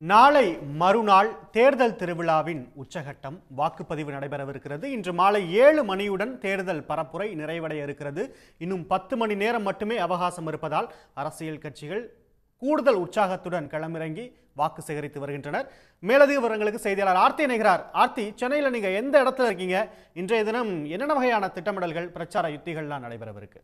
நாளை மறுநாள் தேர்தல் திருவிழாவின் உச்சகட்டம் வாக்குப்பதிவு நடைபெறவிருக்கிறது இன்று மாலை ஏழு மணியுடன் தேர்தல் பரப்புரை நிறைவடைய இருக்கிறது இன்னும் பத்து மணி நேரம் மட்டுமே அவகாசம் இருப்பதால் அரசியல் கட்சிகள் கூடுதல் உற்சாகத்துடன் களமிறங்கி வாக்கு சேகரித்து வருகின்றனர் மேலதிக விவரங்களுக்கு செய்தியாளர் ஆர்த்தி இணைகிறார் ஆர்த்தி சென்னையில் நீங்க எந்த இடத்துல இருக்கீங்க இன்றைய தினம் என்னென்ன வகையான திட்டமிடல்கள் பிரச்சார யுத்திகள்லாம் நடைபெறவிருக்கு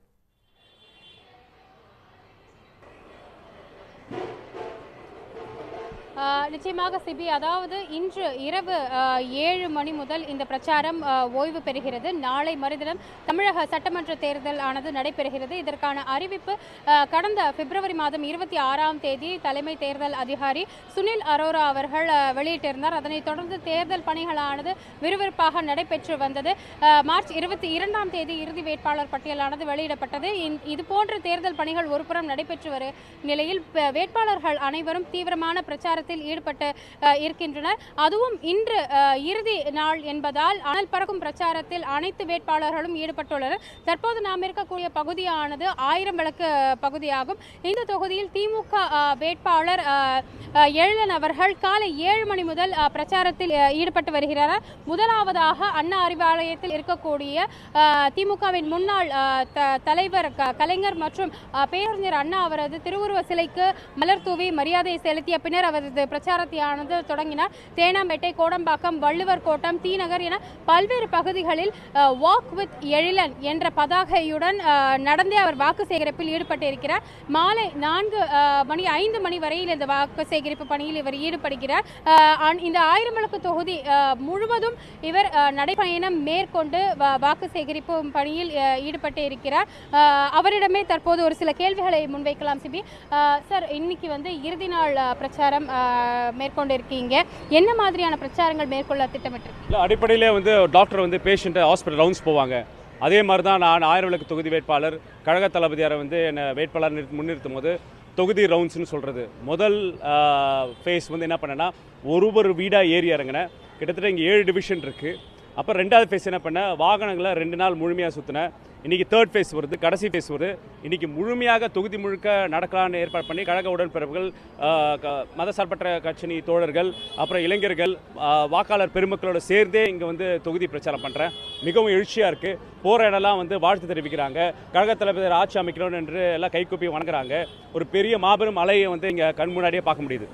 ஆஹ் நிச்சயமாக சிபி அதாவது இன்று இரவு ஆஹ், ஏழு மணி முதல் இந்த பிரச்சாரம் ஆஹ், ஓய்வு பெறுகிறது நாளை மறுதினம் தமிழக சட்டமன்ற தேர்தல் ஆனது நடைபெறுகிறது இதற்கான அறிவிப்பு ஆஹ், கடந்த பிப்ரவரி மாதம் இருபத்தி ஆறாம் தேதி தலைமை தேர்தல் அதிகாரி சுனில் அரோரா அவர்கள் ஆஹ், வெளியிட்டிருந்தார் அதனைத் தொடர்ந்து தேர்தல் பணிகளானது விறுவிறுப்பாக நடைபெற்று வந்தது ஆஹ், மார்ச் இருபத்தி இரண்டாம் தேதி இறுதி வேட்பாளர் பட்டியலானது வெளியிடப்பட்டது இந்- இதுபோன்ற தேர்தல் பணிகள் ஒருபுறம் நடைபெற்று வரும் நிலையில் ப- வேட்பாளர்கள் அனைவரும் தீவிரமான பிரச்சாரத்தில் ஈடுபட்டு அஹ், இருக்கின்றனர் அதுவும் இன்று அஹ், இறுதி நாள் என்பதால் அனல் பறக்கும் பிரச்சாரத்தில் அனைத்து வேட்பாளர்களும் ஈடுபட்டுள்ளனர் தற்போது நாம் இருக்கக்கூடிய பகுதியானது ஆயிரம் விளக்கு பகுதியாகும் இந்த தொகுதியில் திமுக அஹ், வேட்பாளர் அஹ், அஹ், எழிலன் அவர்கள் காலை ஏழு மணி முதல் அஹ், பிரச்சாரத்தில் அஹ், ஈடுபட்டு வருகிறார் முதலாவதாக அண்ணா அறிவாலயத்தில் இருக்கக்கூடிய அஹ், திமுகவின் முன்னாள் அஹ், த- தலைவர் க- கலைஞர் மற்றும் அஹ், பேரறிஞர் அண்ணா அவரது திருவுருவ சிலைக்கு மலர் தூவி மரியாதை செலுத்திய பின்னர் அவரது பிரச்சாரத்தையானது தொடங்கினார் தேனாம்பேட்டை கோடம்பாக்கம் வள்ளுவர் கோட்டம் தீநகர் என பல்வேறு பகுதிகளில் வாக் வித் எழிலன் என்ற பதாகையுடன் அஹ், நடந்தே அவர் வாக்கு சேகரிப்பில் ஈடுபட்டிருக்கிறார் மாலை நான்கு அஹ், மணி ஐந்து மணி வரையில் இந்த வாக்கு சேகரிப்பு பணியில் இவர் ஈடுபடுகிறார் அஹ், அன்- இந்த ஆயிரம் விளக்கு தொகுதி அஹ், முழுவதும் இவர் அஹ், நடைபயணம் மேற்கொண்டு வா- வாக்கு சேகரிப்பு பணியில் அஹ், ஈடுபட்டு இருக்கிறார் அஹ், அவரிடமே தற்போது ஒரு சில கேள்விகளை முன்வைக்கலாம் சிபி அஹ், சார் இன்னைக்கு வந்து இறுதி நாள் அஹ், பிரச்சாரம் அஹ், மேற்கொண்டு இருக்கீங்க என்ன மாதிரியான பிரச்சாரங்கள் மேற்கொள்ள திட்டமிட்டிருக்கீங்க இல்லை அடிப்படையிலே வந்து டாக்டர் வந்து பேஷண்ட்டை ஹாஸ்பிட்டல் ரவுண்ட்ஸ் போவாங்க அதே மாதிரி தான் நான் ஆயிரம் விளக்கு தொகுதி வேட்பாளர் கழக தளபதியாரை வந்து என்னை வேட்பாளர் நிறுத்தி முன்னிறுத்தும் போது தொகுதி ரவுண்ட்ஸ்னு சொல்கிறது முதல் ஃபேஸ் வந்து என்ன பண்ணேன்னா ஒரு ஒரு வீடாக ஏறி இறங்கினேன் கிட்டத்தட்ட இங்கே ஏழு டிவிஷன் இருக்குது அப்புறம் ரெண்டாவது ஃபேஸ் என்ன பண்ணேன் வாகனங்களை ரெண்டு நாள் முழுமையாக சுற்றினேன் இன்றைக்கி தேர்ட் ஃபேஸ் வருது கடைசி ஃபேஸ் வருது இன்றைக்கி முழுமையாக தொகுதி முழுக்க நடக்கலான்னு ஏற்பாடு பண்ணி கழக உடன்பிறப்புகள் ஆஹ், க- மதசார்பற்ற கட்சி தோழர்கள் அப்புறம் இளைஞர்கள் ஆஹ், வாக்காளர் பெருமக்களோட சேர்ந்தே இங்கே வந்து தொகுதி பிரச்சாரம் பண்ணுறேன் மிகவும் எழுச்சியாக இருக்குது போகிற இடம்லாம் வந்து வாழ்த்து தெரிவிக்கிறாங்க கழக தளபதி ஆட்சி அமைக்கணும் என்று எல்லாம் கைகூப்பி வணங்குறாங்க ஒரு பெரிய மாபெரும் அலையை வந்து இங்கே கண் முன்னாடியே பார்க்க முடியுது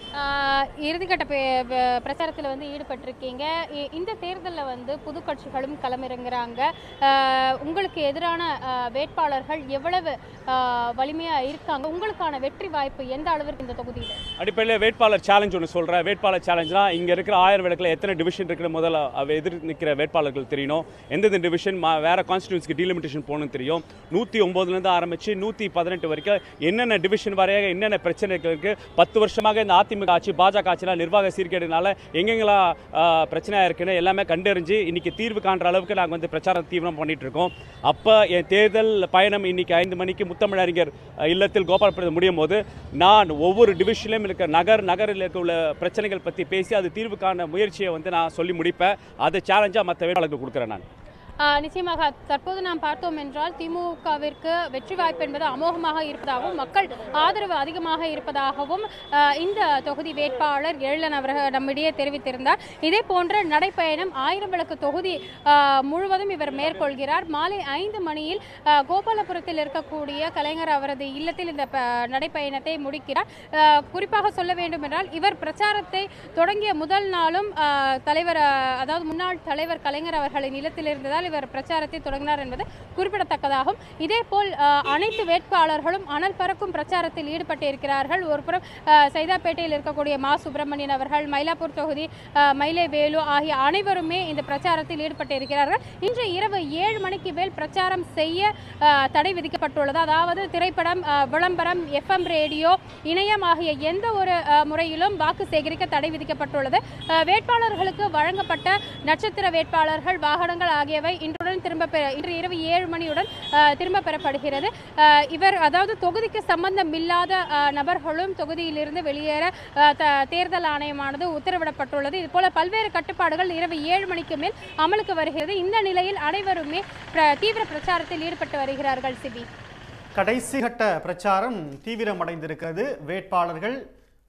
ஆஹ் இறுதிக்கட்ட பே- பே- பிரச்சாரத்தில் வந்து ஈடுபட்டிருக்கீங்க இ- இந்த தேர்தலில் வந்து புது கட்சிகளும் களமிறங்குறாங்க ஆஹ் உங்களுக்கு எதிரான ஆஹ் வேட்பாளர்கள் எவ்வளவு ஆஹ் வலிமையா இருக்காங்க உங்களுக்கான வெற்றி வாய்ப்பு எந்த அளவிற்கு இந்த தொகுதியில் அடிப்படையில் வேட்பாளர் சேலஞ்ச் ஒன்று சொல்கிறேன் வேட்பாளர் சேலஞ்ச்னா இங்கே இருக்கிற ஆயிரம் விளக்கில் எத்தனை டிவிஷன் இருக்கிற முதல்ல அவ எதிர் நிற்கிற வேட்பாளர்கள் தெரியணும் எந்தெந்த டிவிஷன் மா வேறு கான்ஸ்டியூன்ஸ்க்கு டீலிமிட்டேஷன் போகணும்னு தெரியும் நூற்றி ஒம்போதுலேருந்து ஆரம்பித்து நூற்றி பதினெட்டு வரைக்கும் என்னென்ன டிவிஷன் வரையாக என்னென்ன பிரச்சனைகள் இருக்குது பத்து வருஷமாக இந்த அதிமுக ஆட்சி பாஜக ஆட்சிலாம் நிர்வாக சீர்கேடுனால எங்கெங்கெல்லாம் ஆஹ், பிரச்சனையாக இருக்குன்னு எல்லாமே கண்டறிஞ்சு இன்னைக்கு தீர்வு காண்ற அளவுக்கு நாங்கள் வந்து பிரச்சாரம் தீவிரம் பண்ணிட்டு இருக்கோம் அப்போ என் தேர்தல் பயணம் இன்னைக்கு ஐந்து மணிக்கு முத்தமிழறிஞர் அஹ், இல்லத்தில் கோபாலபுரத்தில் முடியும் போது நான் ஒவ்வொரு டிவிஷன்லையும் இருக்க நகர் நகரில் இருக்க உள்ள பிரச்சனைகள் பற்றி பேசி அது தீர்வு காண முயற்சியை வந்து நான் சொல்லி முடிப்பேன் அதை சேலஞ்சாக மற்ற வேட்பாளர்களுக்கு கொடுக்குறேன் நான் ஆஹ் நிச்சயமாக தற்போது நாம் பார்த்தோம் என்றால் திமுகவிற்கு வெற்றி வாய்ப்பு என்பது அமோகமாக இருப்பதாகவும் மக்கள் ஆதரவு அதிகமாக இருப்பதாகவும் ஆஹ் இந்த தொகுதி வேட்பாளர் எழிலன் அவர்கள் நம்மிடையே தெரிவித்திருந்தார் இதே போன்ற நடைப்பயணம் ஆயிரம் விளக்கு தொகுதி ஆஹ் முழுவதும் இவர் மேற்கொள்கிறார் மாலை ஐந்து மணியில் ஆஹ் கோபாலபுரத்தில் இருக்கக்கூடிய கலைஞர் அவரது இல்லத்தில் இந்த ப- நடைப்பயணத்தை முடிக்கிறார் ஆஹ் குறிப்பாக சொல்ல வேண்டும் என்றால் இவர் பிரச்சாரத்தை தொடங்கிய முதல் நாளும் ஆஹ் தலைவர் ஆஹ் அதாவது முன்னாள் தலைவர் கலைஞர் அவர்களின் இல்லத்தில் இருந்ததால் இவர் பிரச்சாரத்தை தொடங்கினார் என்பது குறிப்பிடத்தக்கதாகும் இதேபோல் ஆஹ் அனைத்து வேட்பாளர்களும் அனல் பறக்கும் பிரச்சாரத்தில் ஈடுபட்டு இருக்கிறார்கள் ஒருபுறம் ஆஹ் சைதாப்பேட்டையில் இருக்கக்கூடிய மா சுப்பிரமணியன் அவர்கள் மயிலாப்பூர் தொகுதி ஆஹ் மயிலை வேலு ஆகிய அனைவருமே இந்த பிரச்சாரத்தில் ஈடுபட்டு இருக்கிறார்கள் இன்று இரவு ஏழு மணிக்கு மேல் பிரச்சாரம் செய்ய ஆஹ் தடை விதிக்கப்பட்டுள்ளது அதாவது திரைப்படம் ஆஹ் விளம்பரம் எஃப்எம் ரேடியோ இணையம் ஆகிய எந்த ஒரு ஆஹ் முறையிலும் வாக்கு சேகரிக்க தடை விதிக்கப்பட்டுள்ளது ஆஹ் வேட்பாளர்களுக்கு வழங்கப்பட்ட நட்சத்திர வேட்பாளர்கள் வாகனங்கள் ஆகியவை இன்றுடன் திரும்ப பெற இன்று இரவு ஏழு மணியுடன் ஆஹ் திரும்ப பெறப்படுகிறது ஆஹ் இவர் அதாவது தொகுதிக்கு சம்பந்தம் இல்லாத ஆஹ் நபர்களும் தொகுதியிலிருந்து வெளியேற ஆஹ் த- தேர்தல் ஆணையமானது உத்தரவிடப்பட்டுள்ளது இதுபோல பல்வேறு கட்டுப்பாடுகள் இரவு ஏழு மணிக்கு மேல் அமலுக்கு வருகிறது இந்த நிலையில் அனைவருமே பிர- தீவிர பிரச்சாரத்தில் ஈடுபட்டு வருகிறார்கள் சிபி கடைசி கட்ட பிரச்சாரம் தீவிரமடைந்திருக்கிறது வேட்பாளர்கள்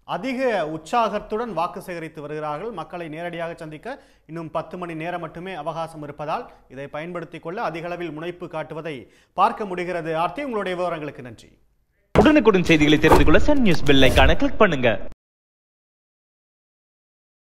அதிக உற்சாகத்துடன் வாக்கு சேகரித்து வருகிறார்கள் மக்களை நேரடியாக சந்திக்க இன்னும் பத்து மணி நேரம் மட்டுமே அவகாசம் இருப்பதால் இதை பயன்படுத்திக் கொள்ள அதிக அளவில் முனைப்பு காட்டுவதை பார்க்க முடிகிறது ஆர்த்தி உங்களுடைய விவரங்களுக்கு நன்றி உடனுக்குடன் செய்திகளை தெரிந்து கொள்ள சன் நியூஸ் பெல் ஐகானை கிளிக் பண்ணுங்க